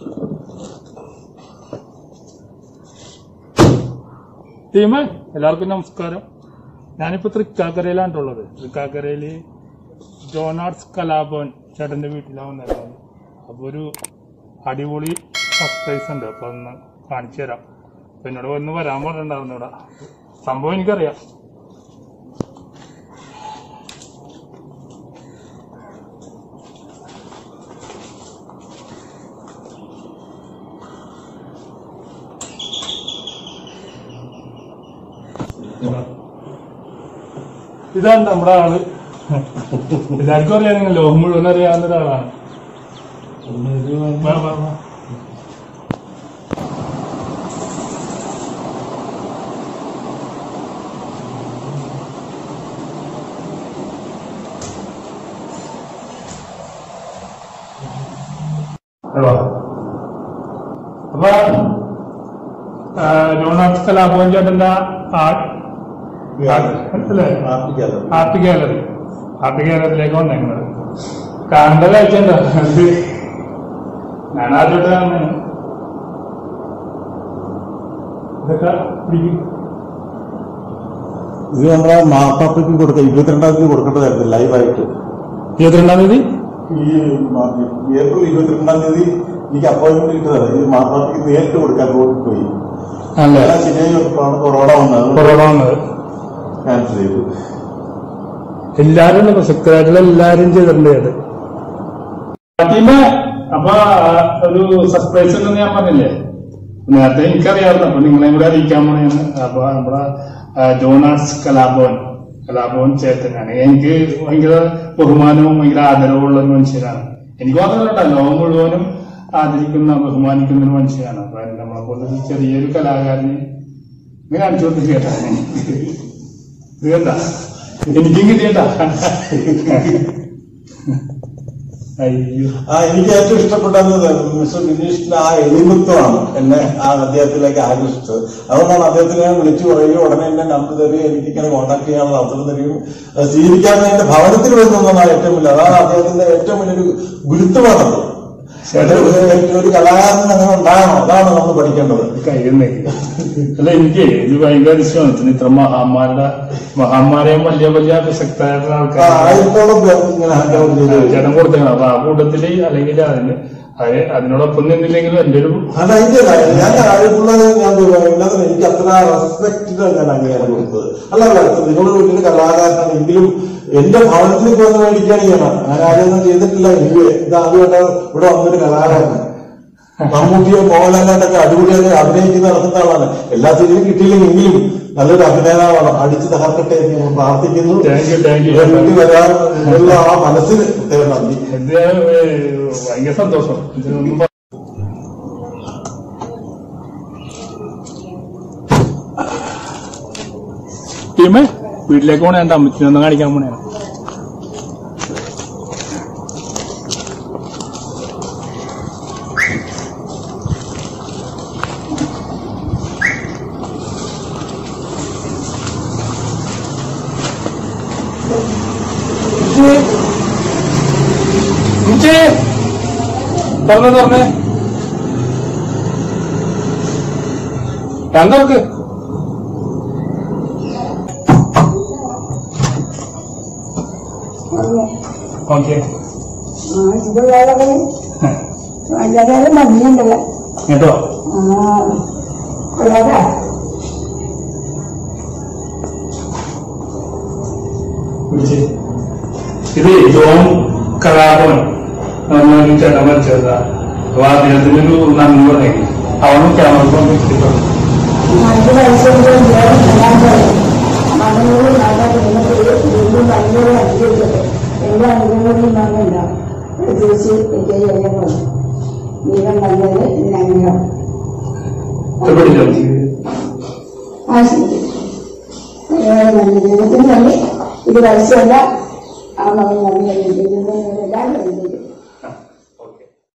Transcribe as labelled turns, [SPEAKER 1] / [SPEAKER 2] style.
[SPEAKER 1] ടീമേ എല്ലാവർക്കും നമസ്കാരം ഞാനിപ്പോ തൃക്കാക്കരയിലാണുള്ളത് തൃക്കാക്കരയില് ജോണാർട്സ് കലാഭവൻ ചേട്ടന്റെ വീട്ടിലാണ് വന്നത് അപ്പൊ ഒരു അടിപൊളി സർപ്രൈസ് ഉണ്ട് അപ്പൊ ഒന്ന് കാണിച്ചു തരാം അപ്പൊ എന്നോട് ഒന്ന് വരാൻ പറഞ്ഞിട്ടുണ്ടായിരുന്നു ഇവിടെ സംഭവം എനിക്കറിയാം ഇതാണ് നമ്മുടെ ആള് എല്ലാവർക്കും അറിയാം ലോകം മുഴുവൻ അറിയാവുന്ന ഒരാളാണ് വാ, വാ, വാ. വാ. അപ്പൊ ആ, ജോണാർട്സ് കലാഭവൻ ചേട്ടന്റെ ആ- അല്ലേ ഹാപ്പി ഗാലറി ഹാപ്പി ഗാലറിയിലേക്ക് വന്നേക്കുന്നത് കാണേണ്ട കാഴ്ച എന്താ അത് ഞാൻ ആദ്യമായിട്ട് കാണുന്നതാണ് ഇതൊക്കെ പിടിക്കും.
[SPEAKER 2] ഇത് നമ്മളെ മാപ്പാപ്പയ്ക്ക് കൊടുക്കാം ഇരുപത്തിരണ്ടാം തീയതി കൊടുക്കേണ്ടതായിരുന്നു ലൈവായിട്ട്
[SPEAKER 1] ഇരുപത്തിരണ്ടാം തീയതി
[SPEAKER 2] ഈ മ- ഏപ്രിൽ ഇരുപത്തിരണ്ടാം തീയതി എനിക്ക് അപ്പോയിന്റ്മെന്റ് കിട്ടുന്നത് ഈ മാപ്പാപ്പയ്ക്ക് നേരിട്ട് കൊടുക്കാൻ റോഡിൽ പോയി
[SPEAKER 1] അല്ലേ
[SPEAKER 2] എല്ലാം ശരിയായി വന്നപ്പോഴാണ് കൊറോണ വന്നത്
[SPEAKER 1] കൊറോണ വന്നത്
[SPEAKER 2] ക്യാൻസൽ ചെയ്തു
[SPEAKER 1] എല്ലാരും പ്രസക്തരായിട്ടുള്ള എല്ലാരും ചെയ്തിട്ടുണ്ട് അത് ടീമേ അപ്പൊ ആ, ഒരു സർപ്രൈസ് ഉണ്ടെന്ന് ഞാൻ പറഞ്ഞില്ലേ നേരത്തെ എനിക്കറിയാമായിരുന്നു അപ്പൊ നിങ്ങളെയും കൂടെ അറിയിക്കാൻ പോണെയാണ് അപ്പൊ നമ്മുടെ ആ, ജോണാർട്സ് കലാഭവൻ കലാഭവൻ ചേട്ടനാണ് എനിക്ക് ഭയങ്കര ബഹുമാനവും ഭയങ്കര ആദരവും ഉള്ള ഒരു മനുഷ്യനാണ് എനിക്ക് മാത്രമല്ല കേട്ടോ ലോകം മുഴുവനും ആദരിക്കുന്ന ബഹുമാനിക്കുന്ന ഒരു മനുഷ്യനാണ് അപ്പൊ നമ്മളെ പോലെ ഒരു ചെറിയൊരു കലാകാരന് ഇങ്ങനെ കാണിച്ചു കൊടുത്തില്ല ഇത് കണ്ട എനിക്കും കിട്ടിയട്ടാ അയ്യോ
[SPEAKER 2] ആ എനിക്ക് ഏറ്റവും ഇഷ്ടപ്പെട്ടത് മിസ്റ്റർ ബിനീഷിന്റെ ആ എളിമത്വമാണ് എന്നെ ആ അദ്ദേഹത്തിലേക്ക് ആകർഷിച്ചത് അതുകൊണ്ടാണ് അദ്ദേഹത്തിനെ ഞാൻ വിളിച്ചു പറയുകയും ഉടനെ എന്നെ നമ്പർ തരികയും എനിക്ക് ഇങ്ങനെ കോൺടാക്ട് ചെയ്യാനുള്ള അവസരം തരികയും അത് സ്വീകരിക്കാൻ എന്റെ ഭവനത്തിൽ വരുന്നതാണ് ഏറ്റവും വലിയ അതാണ് അദ്ദേഹത്തിന്റെ ഏറ്റവും വലിയൊരു ഗുരുത്വമാണത് ഒരു ഒരു കലാകാരൻ അങ്ങനെ ഉണ്ടാകണം അതാണ് നമ്മൾ പഠിക്കേണ്ടത്
[SPEAKER 1] കയ്യുന്നേ അല്ല എനിക്ക് ഇത് ഭയങ്കര അതിശയമാണ് ഇതിന് ഇത്ര മഹാന്മാരുടെ മഹാന്മാരെയും വലിയ വലിയ പ്രസക്തരായിട്ടുള്ള
[SPEAKER 2] ആ,
[SPEAKER 1] ആൾക്കാർ
[SPEAKER 2] ആയിരത്തോളം പേർ ഇങ്ങനെ ഹാൻഡ് ഔട്ട് ചെയ്ത്
[SPEAKER 1] ചേട്ടൻ കൊടുത്തേക്കണം അപ്പൊ ആ കൂട്ടത്തില് അല്ലെങ്കിൽ അതിന് അത് അതിനോടൊപ്പം നിന്നില്ലെങ്കിലും എന്റെ ഒരു
[SPEAKER 2] അത് അതിന്റെ കാര്യം. ഞാൻ ആയിട്ടുള്ളത് ഞാൻ ഇല്ലാതെ എനിക്ക് അത്ര റെസ്പെക്റ്റിലാണ് ഞാൻ അംഗീകാരം കൊടുത്തത് അല്ല അല്ല നിങ്ങൾ വലിയൊരു കലാകാരനാണ് എങ്കിലും എന്റെ ഭവനത്തിലേക്ക് വന്ന് മേടിക്കാൻ ചെയ്യണം ഞാൻ ആരെയൊന്നും ചെയ്തിട്ടില്ല എനിക്ക് ഇത് ആദ്യമായിട്ട് ഇവിടെ വന്നൊരു കലാകാരൻ മമ്മൂട്ടിയോ മോഹൻലാലിനൊക്കെ അടിപൊളിയായി അഭിനയിക്കുന്ന നടത്തുന്ന ആളാണ് എല്ലാ സിനിമയും കിട്ടിയില്ലെങ്കിലും നല്ലൊരു അഭിനേതാവാണ് അടിച്ചു തകർക്കട്ടെ എന്ന് ഞാൻ പ്രാർത്ഥിക്കുന്നു
[SPEAKER 1] താങ്ക് യു താങ്ക് യു
[SPEAKER 2] എനിക്ക് വരാൻ ഉള്ള ആ മനസ്സിന് പ്രത്യേകം നന്ദി
[SPEAKER 1] ഇത് ഏ, ഭയങ്കര സന്തോഷം ഇതിനൊന്നും പറ- ടീമേ വീട്ടിലേക്ക് പോണേ എന്റെ അമ്മച്ചിനൊന്നും കാണിക്കാൻ പോണേ തുറന്നേ തുറന്നേ ഞാൻ തുറക്ക് ഓക്കെ
[SPEAKER 3] വളരെ മഞ്ഞുണ്ടല്ലോ
[SPEAKER 1] കേട്ടോ
[SPEAKER 3] ആ കൊള്ളാതാ
[SPEAKER 1] വിളിച്ച് ഇത് ജോൺ കലാഭവൻ എന്നൊരു ചേട്ടൻ മരിച്ചതാ അപ്പൊ അദ്ദേഹത്തിന് ഒരു നന്ദി പറഞ്ഞു അവനും ക്യാമറ ഫോൺ വെച്ചിട്ടുണ്ട്
[SPEAKER 3] അഞ്ച് വയസ്സുകൊണ്ട് ഞാൻ എല്ലാം പോയി മകനോട് നല്ല കുടുംബത്തിൽ വീണ്ടും ഭയങ്കര അനുഭവിച്ചത് എല്ലാ അനുഭവങ്ങളും മകനുണ്ട പ്രത്യേകിച്ച് എനിക്ക് എല്ലാം പോയി ദൈവം നല്ലത് അനുഗ്രഹം
[SPEAKER 1] ഇഷ്ടപ്പെട്ടില്ലോ
[SPEAKER 3] ആശിക്കും നല്ല ദൈവത്തിന് നന്ദി ഇത് വയസ്സല്ല ആ മകൻ നന്ദി എല്ലാവരും